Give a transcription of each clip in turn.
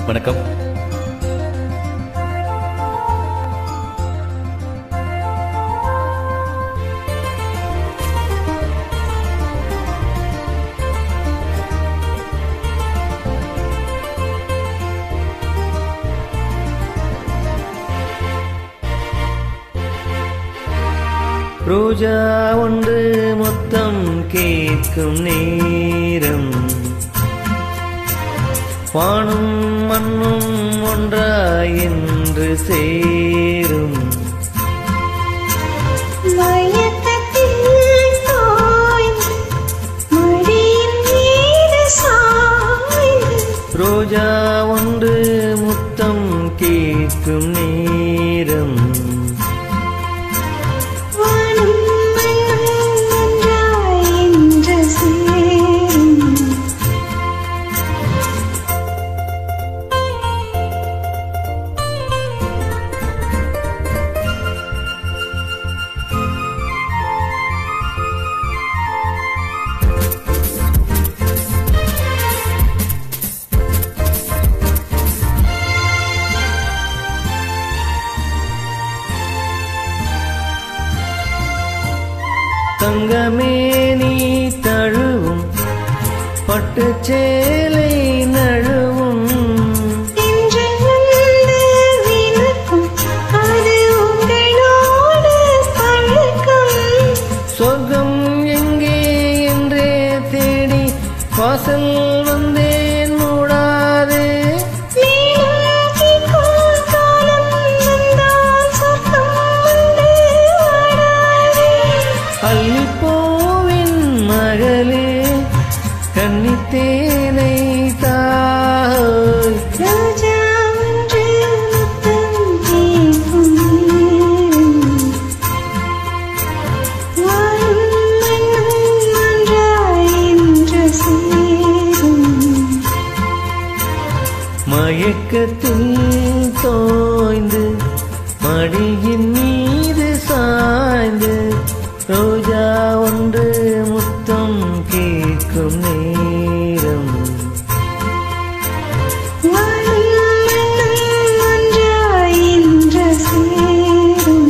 வணக்கம் ரோஜா ஒன்று மொத்தம் கேட்கும் நேரம் வானும் மண்ணும் ஒன்றாய் என்று சேரும் மயக்கத்தில் தோய்ந்து மடியின் மீது சாய்ந்து ரோஜா ஒன்று முத்தம் கேட்கும் நேரம் வானும் மண்ணும் ஒன்றாய் என்று சேரும் தங்கமே நீ தழுவும் பட்டுச் சேலை நழுவும் இன்று வந்து விளக்கும் அது உங்களோடு பழக்கம் சொர்க்கம் எங்கே என்றே தேடி வாசல் வந்தேன் மூடாதே மேலும் கேட்கும் காலம் வந்தால் சொர்க்கம் வந்து வாடாதே அள்ளிப்பூவின் மகளே கன்னித்தேனை தாய் ரோஜா ஒன்று முத்தம் கேட்கும் நேரம். வானும் மண்ணும் ஒன்றாய் என்று சேரும். மயக்கத்தில் தோய்ந்து மடியின் மீது சாய்ந்து ரோஜா ஒன்று முத்தம் கேட்கும் நேரம் வானும் மண்ணும் ஒன்றாய் என்று சேரும்.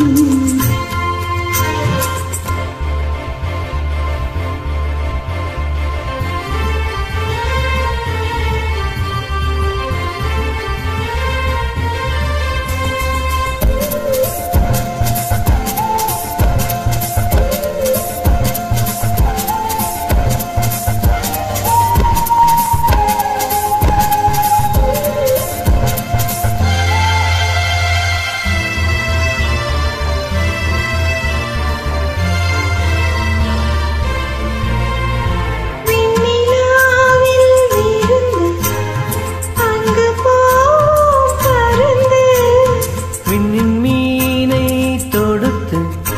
விண்ணிலாவில் விருந்து அங்கு போம் பருந்து விண்ணின் மீனை தொடுத்து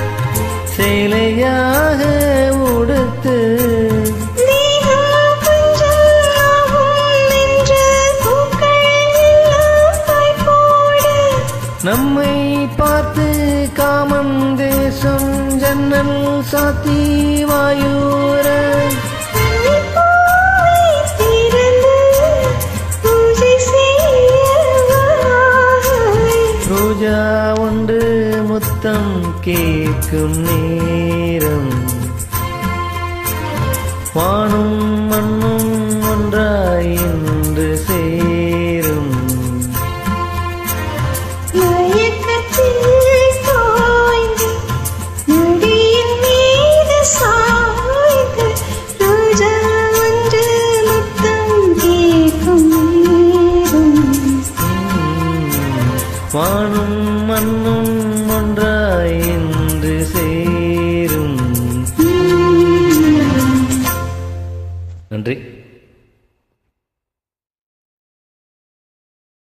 சேலையாக உடுத்து தேகம் கொஞ்சம் ஆகும் என்று பூக்கள் எல்லாம் பாய்போட நம்மை பார்த்து காமன் தேசம் ஜன்னல் சாத்தி வாயூர பூவை திறந்து பூஜை செய்யவாய் ரோஜா ஒன்று முத்தம் கேட்கும் நேரம் வானும் மண்ணும் ஒன்றாய் என்று சேரும் மயக்கத்தில் தோய்ந்து நொடியின் மீது சாய்ந்து ரோஜா ஒன்று முத்தம் கேட்கும் நேரம். வானும் மண்ணும் ஒன்றாய் என்று சேரும் நன்றி